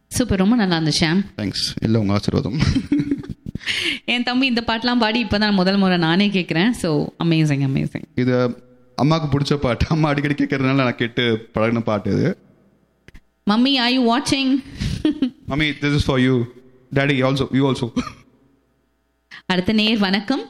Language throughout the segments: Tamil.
சூப்பர் ரொம்ப நல்லா இருந்துச்சு ஷாம் தேங்க்ஸ் இல்லை உங்கள் ஆசீர்வாதம் என் தம்பி இந்த பாட்டெலாம் பாடி இப்போ தான் முதல் முறை நானே கேட்குறேன் ஸோ அமேசிங் அமேசிங் இது அம்மாவுக்கு பிடிச்ச பாட்டு அம்மா அடிக்கடி கேட்கறதுனால நான் கேட்டு பழகின பாட்டு இது மம்மி ஐ யூ வாட்சிங் mummy this is for you daddy also you also அடுத்த நேர் வணக்கம்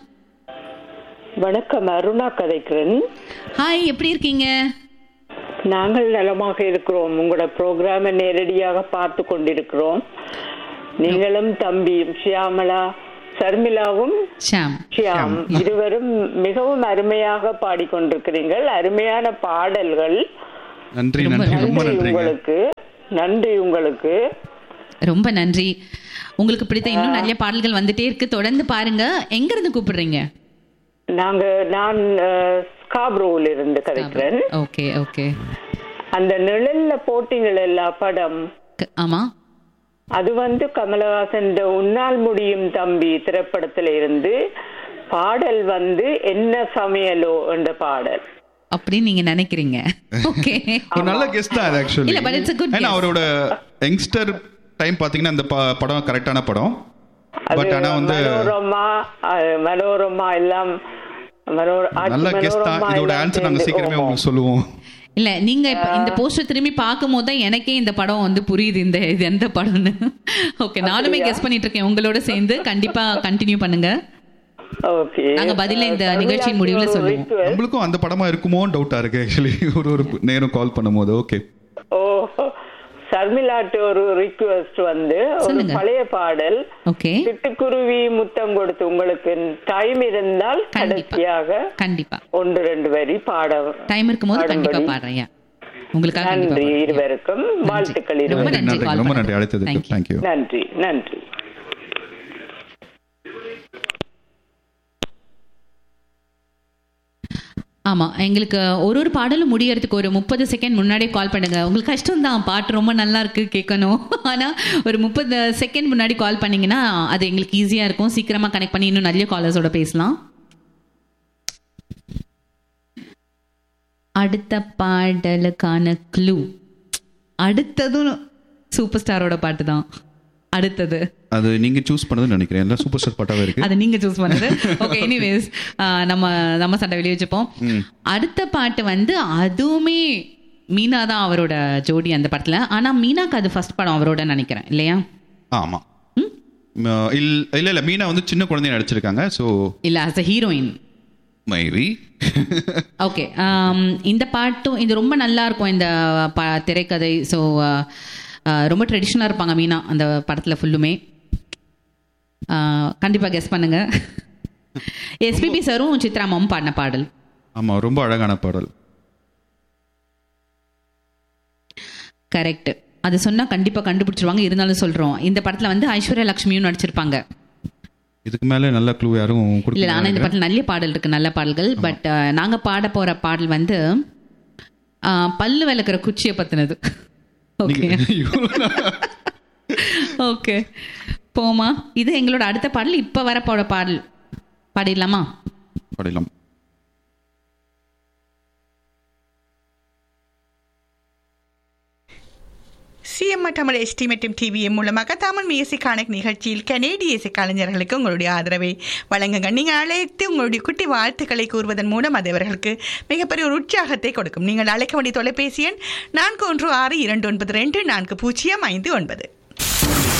வணக்கம் அருணா கதைக்கிறேன் ஹாய் எப்படி இருக்கீங்க நாங்கள் நலமாக இருக்கிறோம் உங்களோட ப்ரோக்ராமை நேரடியாக பார்த்து கொண்டிருக்கிறோம் நீங்களும் தம்பியும் ஷியாமலா சர்மிளாவும் ஷாம் ஷியாம் இருவரும் மிகவும் அருமையாக பாடிக்கொண்டிருக்கிறீர்கள் அருமையான பாடல்கள் நன்றி ரொம்ப நன்றி ரொம்ப நன்றி நன்றிங்க உங்களுக்கு நன்றி உங்களுக்கு ரொம்ப நன்றி உங்களுக்கு பிடித்த இன்னும் நிறைய பாடல்கள் வந்துட்டே இருக்கு தொடர்ந்து பாருங்க எங்க இருந்து கூப்பிடுறீங்க நாங்க நான் ஸ்காப்ரோவில் இருந்து கதைக்கிறேன் ஓகே ஓகே அந்த நிழல்ல போட்டிகள் எல்லா படம் ஆமா அது வந்து கமலஹாசன் உன்னால் முடியும் தம்பி திரைப்படத்துல இருந்து பாடல் வந்து என்ன சமையலோ என்ற பாடல் அப்படின்னு நீங்க நினைக்கிறீங்க ஓகே ஒரு நல்ல கெஸ்ட் தான் அது ஆக்சுவலி இல்ல, but it's a good ஏன்னா guess. அவரோட யங்ஸ்டர் டைம் பாத்தீங்கன்னா அந்த ப- படம் கரெக்டான படம் அது பட் ஆனா வந்து மனோரமா அஹ், மனோரமா எல்லாம் மனோர ஆச்சி நல்ல கெஸ்ட் தான் மனோரமா இதோட எல்லாம் ஆன்சர் நாங்க சேர்ந்து, சீக்கிரமே ஓஹோ. உங்களுக்கு சொல்லுவோம் இல்ல நீங்க இப்ப இந்த போஸ்டர் திரும்பி பார்க்கும் போது தான் எனக்கே இந்த படம் வந்து புரியுது இந்த இது எந்த படம்னு ஓகே நானுமே கெஸ் பண்ணிட்டு இருக்கேன் உங்களோட சேர்ந்து கண்டிப்பா கண்டினியூ பண்ணுங்க ஓகே நாங்க பதில இந்த நிகழ்ச்சியின் முடிவுல சொல்லுவோம். நம்மளுக்கும் அந்த படமா இருக்குமோன்னு டவுட்டா இருக்கு ஆக்சுவலி ஒரு ஒரு நேரம் கால் பண்ணும்போது ஓகே ஓ சர்மிளாட்டு ஒரு ரிக்வெஸ்ட் வந்து ஒரு சொல்லுங்க. பழைய பாடல் ஓகே சிட்டுக்குருவி முத்தம் கொடுத்து உங்களுக்கு டைம் இருந்தால் கண்டிப்பா. கடைசியாக கண்டிப்பா ஒன்று ரெண்டு வரி பாட டைம் இருக்கும்போது கண்டிப்பா பாடும்படி. பாடுறேன் yeah. உங்களுக்காக கண்டிப்பா நன்றி பாடுறேன். இருவருக்கும் வாழ்த்துக்கள் ரொம்ப இருவருக்கும் நன்றி நன்றி call ரொம்ப பண்ணதுக்கு. நன்றி அழைத்ததுக்கு Thank you. தேங்க்யூ நன்றி நன்றி ஆமா எங்களுக்கு ஒரு ஒரு பாடலும் முடியறதுக்கு ஒரு முப்பது செகண்ட் முன்னாடியே கால் பண்ணுங்க உங்களுக்கு கஷ்டம் தான் பாட்டு ரொம்ப நல்லா இருக்கு கேட்கணும் ஆனா ஒரு முப்பது செகண்ட் முன்னாடி கால் பண்ணீங்கன்னா அது எங்களுக்கு ஈஸியா இருக்கும் சீக்கிரமா கனெக்ட் பண்ணி இன்னும் நிறைய காலர்ஸோட பேசலாம் அடுத்த பாடலுக்கான க்ளூ அடுத்ததும் சூப்பர் ஸ்டாரோட பாட்டு தான் அடுத்தது அது நீங்க சூஸ் பண்ணதுன்னு நினைக்கிறேன் எல்லாம் சூப்பர் ஸ்டார் பாட்டாவே இருக்கு அது நீங்க சூஸ் பண்ணது ஓகே எனிவேஸ் நம்ம நம்ம சண்டை வெளியே வச்சுப்போம் அடுத்த பாட்டு வந்து அதுவுமே மீனா தான் அவரோட ஜோடி அந்த படத்துல ஆனா மீனாக்கு அது ஃபர்ஸ்ட் படம் அவரோட நினைக்கிறேன் இல்லையா ஆமா அஹ் இல்ல இல்ல இல்ல மீனா வந்து சின்ன குழந்தைய நடிச்சிருக்காங்க ஸோ இல்ல as a ஹீரோயின் மைவி ஓகே இந்த பாட்டும் இது ரொம்ப நல்லா இருக்கும் இந்த ப- திரைக்கதை ஸோ ரொம்ப ட்ரெடிஷ்னலாக இருப்பாங்க மீனா அந்த படத்தில் ஃபுல்லுமே கண்டிப்பாக கெஸ் பண்ணுங்க எஸ்பிபி சாரும் சித்ராமாவும் பாடின பாடல் ஆமா ரொம்ப அழகான பாடல் கரெக்ட் அது சொன்னா கண்டிப்பா கண்டுபிடிச்சிருவாங்க இருந்தாலும் சொல்றோம் இந்த படத்துல வந்து ஐஸ்வர்யா லட்சுமியும் நடிச்சிருப்பாங்க இதுக்கு மேல நல்ல க்ளூ யாரும் இல்ல ஆனா இந்த கொடுக்கல படத்துல நல்ல பாடல் இருக்கு நல்ல பாடல்கள் பட் நாங்க பாட போற பாடல் வந்து அஹ், பல்லு விளக்குற குச்சியை பத்தினது ஓகே ஓகே போமா இது எங்களோட அடுத்த பாடல் இப்ப வர போற பாடல் பாடிடலாமா பாடலாம் சிஎம்ஆர் தமிழ் எஸ்டி மற்றும் டிவிஎம் மூலமாக தமிழ் மியூசிக் கணக்கு நிகழ்ச்சியில் கனேடிய இசை கலைஞர்களுக்கு உங்களுடைய ஆதரவை வழங்குங்க நீங்கள் அழைத்து உங்களுடைய குட்டி வாழ்த்துக்களை கூறுவதன் மூலம் அது அவர்களுக்கு மிகப்பெரிய ஒரு உற்சாகத்தை கொடுக்கும் நீங்கள் அழைக்க வேண்டிய தொலைபேசி எண் நான்கு ஒன்று ஆறு இரண்டு ஒன்பது ரெண்டு நான்கு பூஜ்ஜியம் ஐந்து ஒன்பது